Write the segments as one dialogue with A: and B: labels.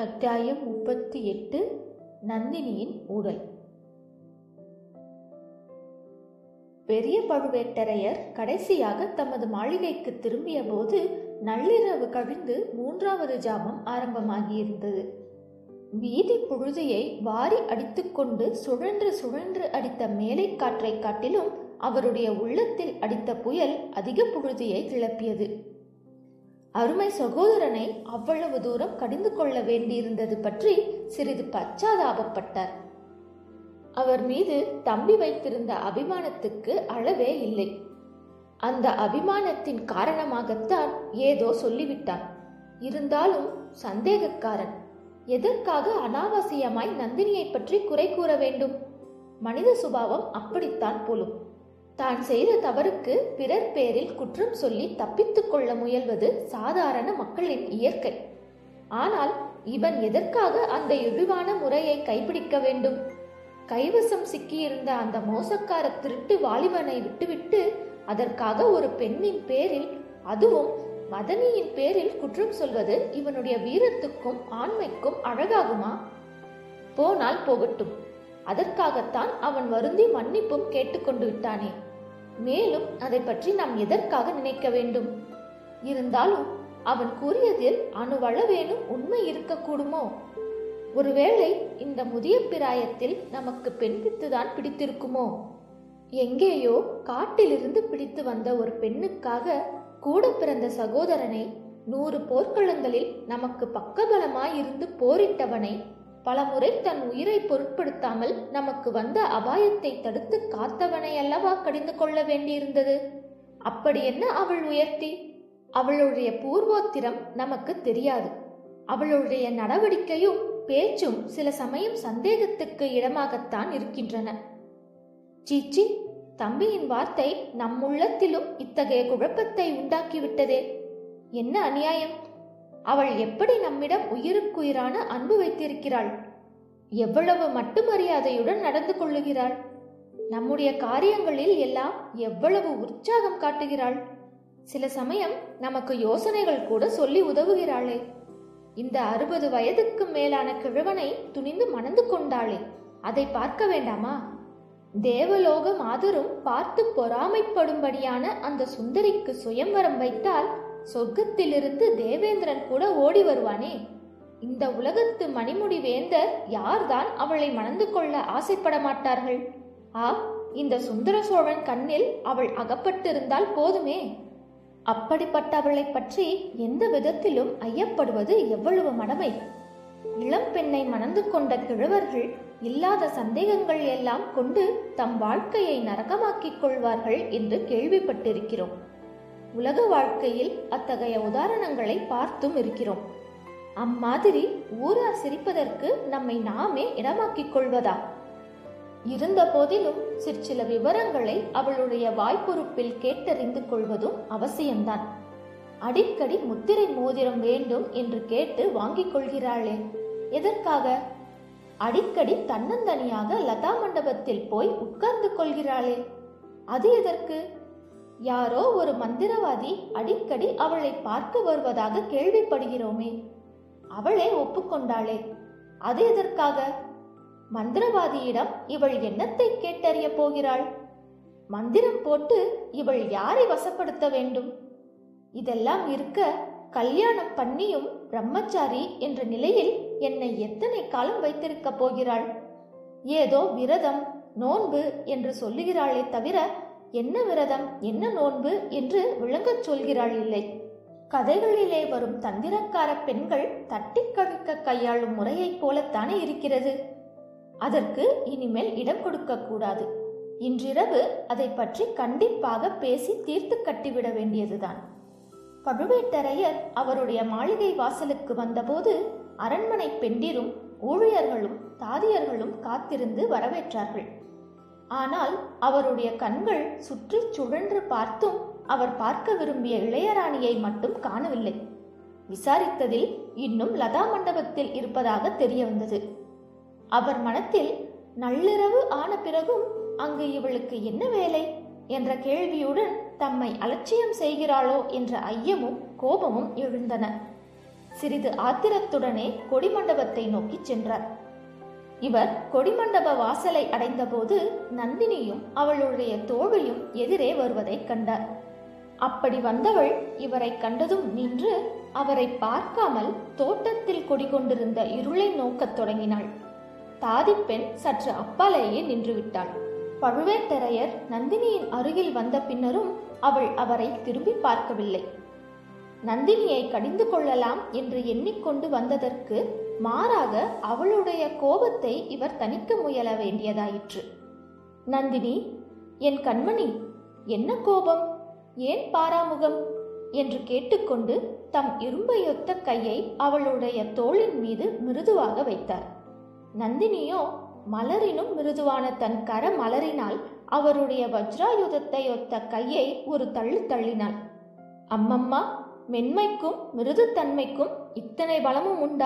A: அத்தியாயம் முப்பத்தி எட்டு நந்தினியின் ஊடல் பெரிய பழுவேட்டரையர் கடைசியாக தமது மாளிகைக்கு திரும்பிய போது நள்ளிரவு கழிந்து மூன்றாவது ஜாமம் ஆரம்பமாகியிருந்தது வீதி புழுதியை வாரி அடித்துக்கொண்டு சுழன்று சுழன்று அடித்த மேலை காற்றை காட்டிலும் அவருடைய உள்ளத்தில் அடித்த புயல் அதிக புழுதியை கிளப்பியது அருமை சகோதரனை அவ்வளவு தூரம் கடிந்து கொள்ள வேண்டியிருந்தது பற்றி சிறிது பச்சாதாபப்பட்டார் அவர் மீது தம்பி வைத்திருந்த அபிமானத்துக்கு அளவே இல்லை அந்த அபிமானத்தின் காரணமாகத்தான் ஏதோ சொல்லிவிட்டான் இருந்தாலும் சந்தேகக்காரன் எதற்காக அனாவசியமாய் நந்தினியை பற்றி குறை கூற வேண்டும் மனித சுபாவம் அப்படித்தான் போலும் தான் செய்த தவறுக்கு பிறர் பேரில் குற்றம் சொல்லி தப்பித்துக் கொள்ள முயல்வது சாதாரண மக்களின் இயற்கை ஆனால் இவன் எதற்காக அந்த இழிவான முறையை கைப்பிடிக்க வேண்டும் கைவசம் சிக்கியிருந்த அந்த மோசக்கார திருட்டு வாலிபனை விட்டுவிட்டு அதற்காக ஒரு பெண்ணின் பேரில் அதுவும் மதனியின் பேரில் குற்றம் சொல்வது இவனுடைய வீரத்துக்கும் ஆண்மைக்கும் அழகாகுமா போனால் போகட்டும் அதற்காகத்தான் அவன் வருந்தி மன்னிப்பும் கேட்டுக்கொண்டு விட்டானே மேலும் அதை பற்றி நாம் எதற்காக நினைக்க வேண்டும் இருந்தாலும் அவன் கூறியதில் அணுவளவேனும் உண்மை இருக்கக்கூடுமோ ஒருவேளை இந்த முதிய பிராயத்தில் நமக்கு பெண் பித்துதான் பிடித்திருக்குமோ எங்கேயோ காட்டிலிருந்து பிடித்து வந்த ஒரு பெண்ணுக்காக கூட பிறந்த சகோதரனை நூறு போர்க்களங்களில் நமக்கு பக்கபலமாயிருந்து போரிட்டவனை பலமுறை தன் உயிரை பொருட்படுத்தாமல் நமக்கு வந்த அபாயத்தை தடுத்து காத்தவனை அல்லவா கடிந்து கொள்ள வேண்டியிருந்தது அப்படி என்ன அவள் உயர்த்தி அவளுடைய பூர்வோத்திரம் நமக்கு தெரியாது அவளுடைய நடவடிக்கையும் பேச்சும் சில சமயம் சந்தேகத்துக்கு இடமாகத்தான் இருக்கின்றன சீச்சி தம்பியின் வார்த்தை நம்முள்ளத்திலும் இத்தகைய குழப்பத்தை உண்டாக்கிவிட்டதே என்ன அநியாயம் அவள் எப்படி நம்மிடம் உயிருக்குயிரான அன்பு வைத்திருக்கிறாள் எவ்வளவு மட்டு மரியாதையுடன் நடந்து கொள்ளுகிறாள் நம்முடைய காரியங்களில் எல்லாம் எவ்வளவு உற்சாகம் காட்டுகிறாள் சில சமயம் நமக்கு யோசனைகள் கூட சொல்லி உதவுகிறாளே இந்த அறுபது வயதுக்கு மேலான கிழவனை துணிந்து மணந்து கொண்டாளே அதை பார்க்க வேண்டாமா தேவலோக மாதரும் பார்த்து பொறாமைப்படும்படியான அந்த சுந்தரிக்கு சுயம்வரம் வைத்தால் சொர்க்கத்திலிருந்து தேவேந்திரன் கூட ஓடி வருவானே இந்த உலகத்து மணிமுடி வேந்தர் யார்தான் அவளை மணந்து கொள்ள ஆசைப்பட மாட்டார்கள் ஆ இந்த சுந்தர சோழன் கண்ணில் அவள் அகப்பட்டிருந்தால் போதுமே அப்படிப்பட்டவளை பற்றி எந்த விதத்திலும் ஐயப்படுவது எவ்வளவு மடமை இளம் பெண்ணை மணந்து கொண்ட கிழவர்கள் இல்லாத சந்தேகங்கள் எல்லாம் கொண்டு தம் வாழ்க்கையை நரகமாக்கிக் கொள்வார்கள் என்று கேள்விப்பட்டிருக்கிறோம் உலக வாழ்க்கையில் அத்தகைய உதாரணங்களை பார்த்தும் இருக்கிறோம் அம்மாதிரி ஊரார் சிரிப்பதற்கு நம்மை நாமே இடமாக்கிக் கொள்வதா இருந்த போதிலும் சிற்சில விவரங்களை அவளுடைய வாய்ப்பொறுப்பில் கேட்டறிந்து கொள்வதும் அவசியம்தான் அடிக்கடி முத்திரை மோதிரம் வேண்டும் என்று கேட்டு வாங்கிக் கொள்கிறாளே எதற்காக அடிக்கடி தன்னந்தனியாக லதா மண்டபத்தில் போய் உட்கார்ந்து கொள்கிறாளே அது எதற்கு யாரோ ஒரு மந்திரவாதி அடிக்கடி அவளை பார்க்க வருவதாக கேள்விப்படுகிறோமே அவளே ஒப்புக்கொண்டாளே அது எதற்காக மந்திரவாதியிடம் இவள் என்னத்தை கேட்டறிய போகிறாள் மந்திரம் போட்டு இவள் யாரை வசப்படுத்த வேண்டும் இதெல்லாம் இருக்க கல்யாணம் பண்ணியும் பிரம்மச்சாரி என்ற நிலையில் என்னை எத்தனை காலம் வைத்திருக்க போகிறாள் ஏதோ விரதம் நோன்பு என்று சொல்லுகிறாளே தவிர என்ன விரதம் என்ன நோன்பு என்று விளங்கச் சொல்கிறாள் இல்லை கதைகளிலே வரும் தந்திரக்கார பெண்கள் தட்டி கழிக்க கையாளும் முறையைப் போலத்தானே இருக்கிறது அதற்கு இனிமேல் இடம் கொடுக்க கூடாது இன்றிரவு அதை பற்றி கண்டிப்பாக பேசி தீர்த்து கட்டிவிட வேண்டியதுதான் பழுவேட்டரையர் அவருடைய மாளிகை வாசலுக்கு வந்தபோது அரண்மனை பெண்டிரும் ஊழியர்களும் தாதியர்களும் காத்திருந்து வரவேற்றார்கள் ஆனால் அவருடைய கண்கள் சுற்றி சுழன்று பார்த்தும் அவர் பார்க்க விரும்பிய இளையராணியை மட்டும் காணவில்லை விசாரித்ததில் இன்னும் லதா மண்டபத்தில் இருப்பதாக தெரிய வந்தது அவர் மனத்தில் நள்ளிரவு ஆன பிறகும் அங்கு இவளுக்கு என்ன வேலை என்ற கேள்வியுடன் தம்மை அலட்சியம் செய்கிறாளோ என்ற ஐயமும் கோபமும் எழுந்தன சிறிது ஆத்திரத்துடனே கொடிமண்டபத்தை நோக்கி சென்றார் இவர் கொடிமண்டப வாசலை அடைந்தபோது நந்தினியும் அவளுடைய தோழியும் எதிரே வருவதைக் கண்டார் அப்படி வந்தவள் இவரை கண்டதும் நின்று அவரை பார்க்காமல் தோட்டத்தில் கொடிகொண்டிருந்த இருளை நோக்கத் தொடங்கினாள் தாதிப்பெண் சற்று அப்பாலேயே நின்றுவிட்டாள் பழுவேட்டரையர் நந்தினியின் அருகில் வந்த பின்னரும் அவள் அவரை திரும்பி பார்க்கவில்லை நந்தினியை கடிந்து கொள்ளலாம் என்று எண்ணிக்கொண்டு வந்ததற்கு மாறாக அவளுடைய கோபத்தை இவர் தணிக்க முயல வேண்டியதாயிற்று நந்தினி என் கண்மணி என்ன கோபம் ஏன் பாராமுகம் என்று கேட்டுக்கொண்டு தம் இரும்பையொத்த கையை அவளுடைய தோளின் மீது மிருதுவாக வைத்தார் நந்தினியோ மலரினும் மிருதுவான தன் கர மலரினால் அவருடைய வஜ்ராயுதத்தை ஒத்த கையை ஒரு தள்ளு தள்ளினாள் அம்மம்மா மென்மைக்கும் மிருதுத்தன்மைக்கும் இத்தனை பலமும் உண்டா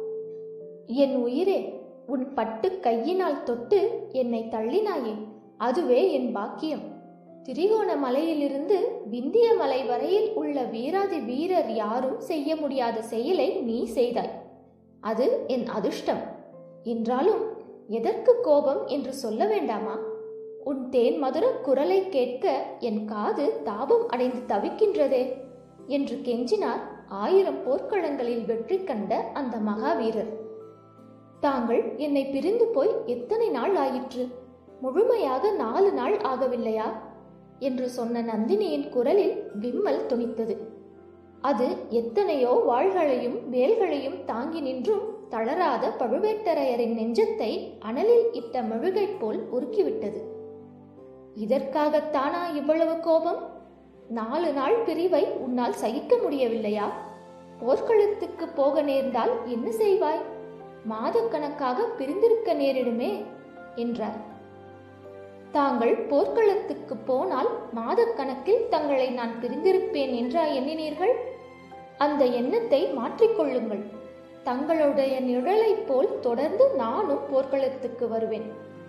A: என் உயிரே உன் பட்டு கையினால் தொட்டு என்னை தள்ளினாயே அதுவே என் பாக்கியம் திரிகோண மலையிலிருந்து விந்திய மலை வரையில் உள்ள வீராதி வீரர் யாரும் செய்ய முடியாத செயலை நீ செய்தாய் அது என் அதிர்ஷ்டம் என்றாலும் எதற்கு கோபம் என்று சொல்ல வேண்டாமா உன் தேன் மதுர குரலை கேட்க என் காது தாபம் அடைந்து தவிக்கின்றதே என்று கெஞ்சினார் ஆயிரம் போர்க்களங்களில் வெற்றி கண்ட அந்த மகாவீரர் தாங்கள் என்னை பிரிந்து போய் எத்தனை நாள் ஆயிற்று முழுமையாக நாலு நாள் ஆகவில்லையா என்று சொன்ன நந்தினியின் குரலில் விம்மல் துணித்தது அது எத்தனையோ வாள்களையும் வேல்களையும் தாங்கி நின்றும் தளராத பழுவேட்டரையரின் நெஞ்சத்தை அனலில் இட்ட மெழுகைப் போல் உருக்கிவிட்டது இதற்காகத்தானா இவ்வளவு கோபம் நாலு நாள் பிரிவை உன்னால் சகிக்க முடியவில்லையா போர்க்களத்துக்கு போக நேர்ந்தால் என்ன செய்வாய் மாதக்கணக்காக பிரிந்திருக்க நேரிடுமே என்றார் தாங்கள் போர்க்களத்துக்கு போனால் மாதக்கணக்கில் தங்களை நான் பிரிந்திருப்பேன் என்றா எண்ணினீர்கள் அந்த எண்ணத்தை மாற்றிக்கொள்ளுங்கள் தங்களுடைய நிழலைப் போல் தொடர்ந்து நானும் போர்க்களத்துக்கு வருவேன்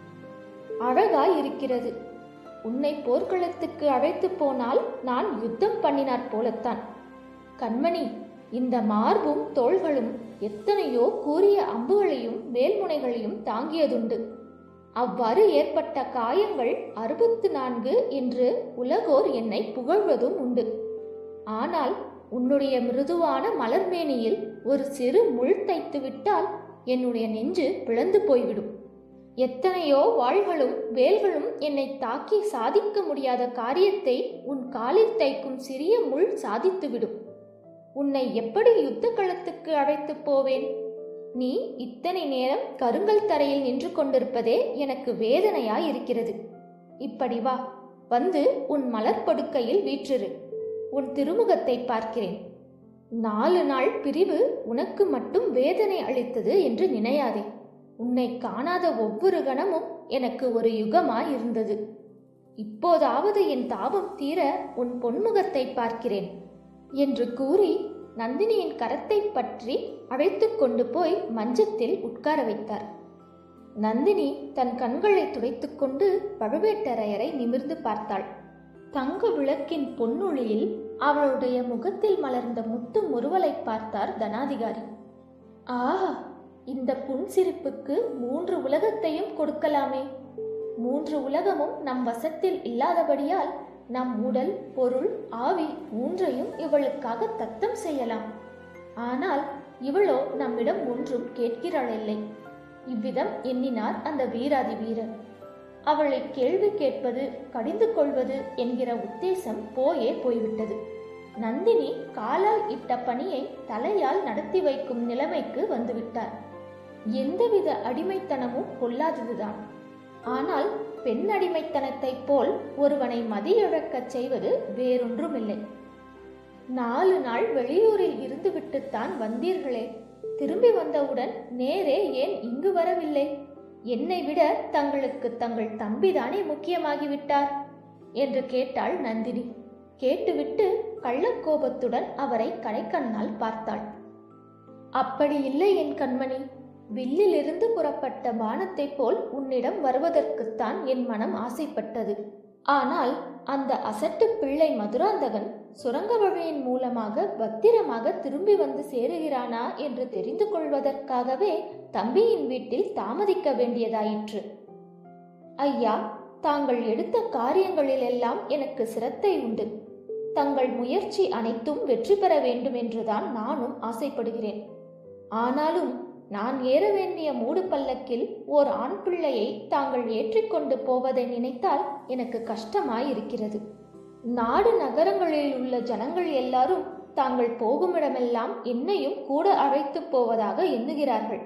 A: அழகாய் இருக்கிறது உன்னை போர்க்களத்துக்கு அழைத்து போனால் நான் யுத்தம் பண்ணினாற் போலத்தான் கண்மணி இந்த மார்பும் தோள்களும் எத்தனையோ கூரிய அம்புகளையும் வேல்முனைகளையும் தாங்கியதுண்டு அவ்வாறு ஏற்பட்ட காயங்கள் அறுபத்து நான்கு என்று உலகோர் என்னை புகழ்வதும் உண்டு ஆனால் உன்னுடைய மிருதுவான மலர்மேனியில் ஒரு சிறு முள் தைத்து விட்டால் என்னுடைய நெஞ்சு பிளந்து போய்விடும் எத்தனையோ வாள்களும் வேல்களும் என்னை தாக்கி சாதிக்க முடியாத காரியத்தை உன் காலில் தைக்கும் சிறிய முள் சாதித்துவிடும் உன்னை எப்படி யுத்த களத்துக்கு அழைத்து போவேன் நீ இத்தனை நேரம் கருங்கல் தரையில் நின்று கொண்டிருப்பதே எனக்கு வேதனையாய் இருக்கிறது இப்படி வா வந்து உன் மலர்படுக்கையில் வீற்றிரு உன் திருமுகத்தை பார்க்கிறேன் நாலு நாள் பிரிவு உனக்கு மட்டும் வேதனை அளித்தது என்று நினையாதே உன்னை காணாத ஒவ்வொரு கணமும் எனக்கு ஒரு யுகமாய் இருந்தது இப்போதாவது என் தாபம் தீர உன் பொன்முகத்தை பார்க்கிறேன் என்று கூறி நந்தினியின் கரத்தை பற்றி அழைத்து கொண்டு போய் மஞ்சத்தில் உட்கார வைத்தார் நந்தினி தன் கண்களை துடைத்துக்கொண்டு பழுவேட்டரையரை நிமிர்ந்து பார்த்தாள் தங்க விளக்கின் பொன்னொழியில் அவளுடைய முகத்தில் மலர்ந்த முத்து முறுவலை பார்த்தார் தனாதிகாரி ஆஹா இந்த புன்சிரிப்புக்கு மூன்று உலகத்தையும் கொடுக்கலாமே மூன்று உலகமும் நம் வசத்தில் இல்லாதபடியால் நம் உடல் பொருள் ஆவி மூன்றையும் இவளுக்காக தத்தம் செய்யலாம் ஆனால் இவளோ நம்மிடம் ஒன்றும் கேட்கிறாளில்லை இவ்விதம் எண்ணினார் அந்த வீராதி வீரர் அவளை கேள்வி கேட்பது கடிந்து கொள்வது என்கிற உத்தேசம் போயே போய்விட்டது நந்தினி காலால் இட்ட பணியை தலையால் நடத்தி வைக்கும் நிலைமைக்கு வந்துவிட்டார் எந்தவித அடிமைத்தனமும் கொள்ளாததுதான் ஆனால் பெண் அடிமைத்தனத்தைப் போல் ஒருவனை மதியிழக்கச் செய்வது வேறொன்றுமில்லை நாலு நாள் வெளியூரில் இருந்துவிட்டுத்தான் வந்தீர்களே திரும்பி வந்தவுடன் நேரே ஏன் இங்கு வரவில்லை என்னை விட தங்களுக்கு தங்கள் தம்பிதானே முக்கியமாகிவிட்டார் என்று கேட்டாள் நந்தினி கேட்டுவிட்டு கள்ளக்கோபத்துடன் அவரை கடைக்கண்ணால் பார்த்தாள் அப்படி இல்லை என் கண்மணி வில்லிலிருந்து புறப்பட்ட பானத்தைப் போல் உன்னிடம் வருவதற்குத்தான் என் மனம் ஆசைப்பட்டது ஆனால் அந்த அசட்டு பிள்ளை மதுராந்தகன் சுரங்க வழியின் மூலமாக பத்திரமாக திரும்பி வந்து சேருகிறானா என்று தெரிந்து கொள்வதற்காகவே தம்பியின் வீட்டில் தாமதிக்க வேண்டியதாயிற்று ஐயா தாங்கள் எடுத்த காரியங்களிலெல்லாம் எனக்கு சிரத்தை உண்டு தங்கள் முயற்சி அனைத்தும் வெற்றி பெற வேண்டும் என்றுதான் நானும் ஆசைப்படுகிறேன் ஆனாலும் நான் ஏற வேண்டிய மூடு பல்லக்கில் ஓர் ஆண் பிள்ளையை தாங்கள் ஏற்றிக்கொண்டு போவதை நினைத்தால் எனக்கு கஷ்டமாய் இருக்கிறது நாடு நகரங்களில் உள்ள ஜனங்கள் எல்லாரும் தாங்கள் போகுமிடமெல்லாம் என்னையும் கூட அழைத்து போவதாக எண்ணுகிறார்கள்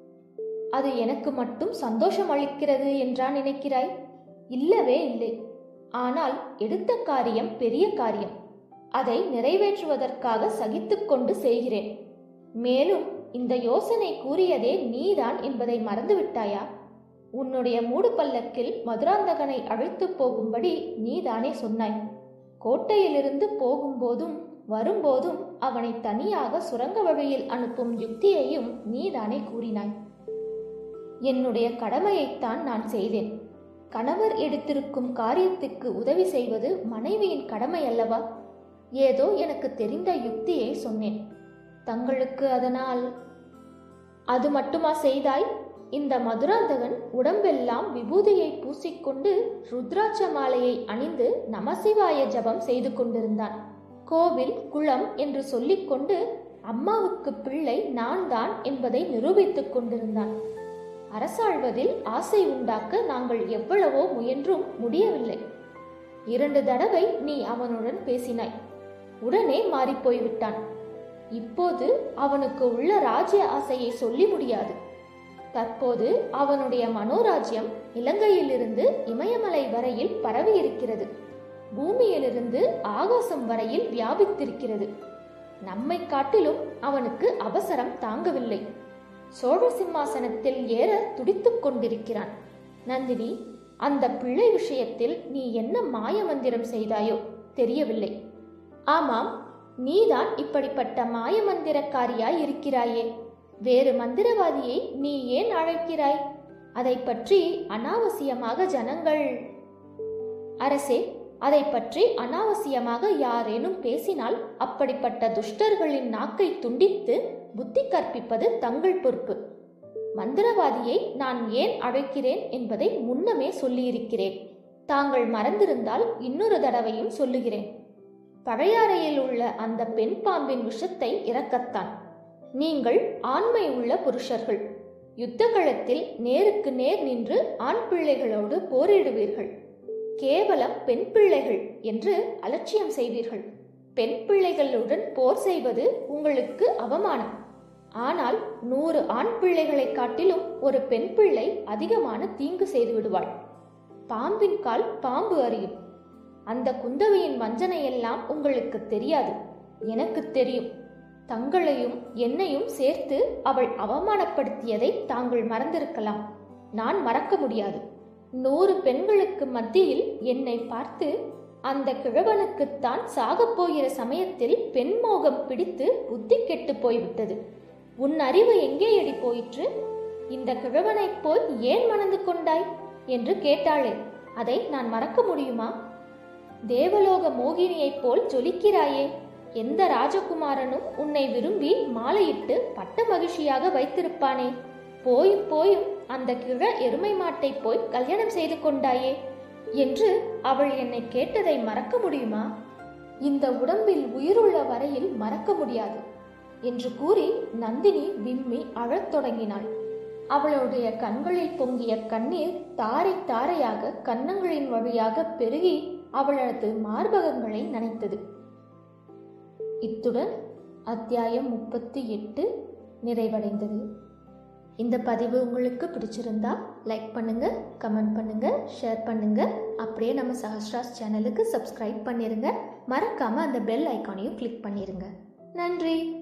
A: அது எனக்கு மட்டும் சந்தோஷம் அளிக்கிறது என்றா நினைக்கிறாய் இல்லவே இல்லை ஆனால் எடுத்த காரியம் பெரிய காரியம் அதை நிறைவேற்றுவதற்காக சகித்துக்கொண்டு செய்கிறேன் மேலும் இந்த யோசனை கூறியதே நீதான் என்பதை மறந்துவிட்டாயா உன்னுடைய மூடு பல்லக்கில் மதுராந்தகனை அழைத்து போகும்படி நீதானே சொன்னாய் கோட்டையிலிருந்து போகும்போதும் வரும்போதும் அவனை தனியாக சுரங்க வழியில் அனுப்பும் யுக்தியையும் நீதானே கூறினாய் என்னுடைய கடமையைத்தான் நான் செய்தேன் கணவர் எடுத்திருக்கும் காரியத்துக்கு உதவி செய்வது மனைவியின் கடமை அல்லவா ஏதோ எனக்கு தெரிந்த யுக்தியை சொன்னேன் தங்களுக்கு அதனால் அது மட்டுமா செய்தாய் இந்த மதுராந்தகன் உடம்பெல்லாம் விபூதியை பூசிக்கொண்டு ருத்ராட்ச மாலையை அணிந்து நமசிவாய ஜபம் செய்து கொண்டிருந்தான் கோவில் குளம் என்று சொல்லிக்கொண்டு அம்மாவுக்கு பிள்ளை நான் தான் என்பதை நிரூபித்துக் கொண்டிருந்தான் அரசாழ்வதில் ஆசை உண்டாக்க நாங்கள் எவ்வளவோ முயன்றும் முடியவில்லை இரண்டு தடவை நீ அவனுடன் பேசினாய் உடனே மாறிப்போய்விட்டான் இப்போது அவனுக்கு உள்ள ராஜ்ய ஆசையை சொல்லி முடியாது தற்போது அவனுடைய மனோராஜ்யம் இலங்கையிலிருந்து இமயமலை வரையில் பரவி இருக்கிறது பூமியிலிருந்து ஆகாசம் வரையில் வியாபித்திருக்கிறது நம்மை காட்டிலும் அவனுக்கு அவசரம் தாங்கவில்லை சோழ சிம்மாசனத்தில் ஏற துடித்துக் கொண்டிருக்கிறான் நந்தினி அந்த பிள்ளை விஷயத்தில் நீ என்ன மாய மந்திரம் செய்தாயோ தெரியவில்லை ஆமாம் நீதான் இப்படிப்பட்ட மாய மந்திரக்காரியாய் இருக்கிறாயே வேறு மந்திரவாதியை நீ ஏன் அழைக்கிறாய் அதை பற்றி அனாவசியமாக ஜனங்கள் அரசே அதை பற்றி அனாவசியமாக யாரேனும் பேசினால் அப்படிப்பட்ட துஷ்டர்களின் நாக்கை துண்டித்து புத்தி கற்பிப்பது தங்கள் பொறுப்பு மந்திரவாதியை நான் ஏன் அழைக்கிறேன் என்பதை முன்னமே சொல்லியிருக்கிறேன் தாங்கள் மறந்திருந்தால் இன்னொரு தடவையும் சொல்லுகிறேன் பழையாறையில் உள்ள அந்த பெண் பாம்பின் விஷத்தை இறக்கத்தான் நீங்கள் ஆண்மை உள்ள புருஷர்கள் யுத்த களத்தில் நேருக்கு நேர் நின்று ஆண் பிள்ளைகளோடு போரிடுவீர்கள் கேவலம் பெண் பிள்ளைகள் என்று அலட்சியம் செய்வீர்கள் பெண் பிள்ளைகளுடன் போர் செய்வது உங்களுக்கு அவமானம் ஆனால் நூறு ஆண் பிள்ளைகளை காட்டிலும் ஒரு பெண் பிள்ளை அதிகமான தீங்கு செய்து விடுவாள் பாம்பின் கால் பாம்பு அறியும் அந்த குந்தவையின் வஞ்சனையெல்லாம் உங்களுக்கு தெரியாது எனக்கு தெரியும் தங்களையும் என்னையும் சேர்த்து அவள் அவமானப்படுத்தியதை தாங்கள் மறந்திருக்கலாம் நான் மறக்க முடியாது நூறு பெண்களுக்கு மத்தியில் என்னை பார்த்து அந்த கிழவனுக்குத்தான் சாகப் போகிற சமயத்தில் பெண் மோகம் பிடித்து புத்தி கெட்டு போய்விட்டது உன் அறிவு எங்கே எடி போயிற்று இந்த கிழவனைப் போல் ஏன் மணந்து கொண்டாய் என்று கேட்டாளே அதை நான் மறக்க முடியுமா தேவலோக மோகினியைப் போல் ஜொலிக்கிறாயே எந்த ராஜகுமாரனும் உன்னை விரும்பி மாலையிட்டு பட்ட மகிழ்ச்சியாக வைத்திருப்பானே போயும் போயும் அந்த கிழ எருமை மாட்டை போய் கல்யாணம் செய்து கொண்டாயே என்று அவள் என்னை கேட்டதை மறக்க முடியுமா இந்த உடம்பில் உயிருள்ள வரையில் மறக்க முடியாது என்று கூறி நந்தினி விம்மி அழத் தொடங்கினாள் அவளுடைய கண்களில் பொங்கிய கண்ணீர் தாரை தாரையாக கன்னங்களின் வழியாக பெருகி அவளது மார்பகங்களை நனைத்தது இத்துடன் அத்தியாயம் முப்பத்தி எட்டு நிறைவடைந்தது இந்த பதிவு உங்களுக்கு பிடிச்சிருந்தா லைக் பண்ணுங்க கமெண்ட் பண்ணுங்க ஷேர் பண்ணுங்க அப்படியே நம்ம சஹஸ்ராஸ் சேனலுக்கு சப்ஸ்கிரைப் பண்ணிருங்க மறக்காம அந்த பெல் ஐக்கானையும் கிளிக் பண்ணிருங்க நன்றி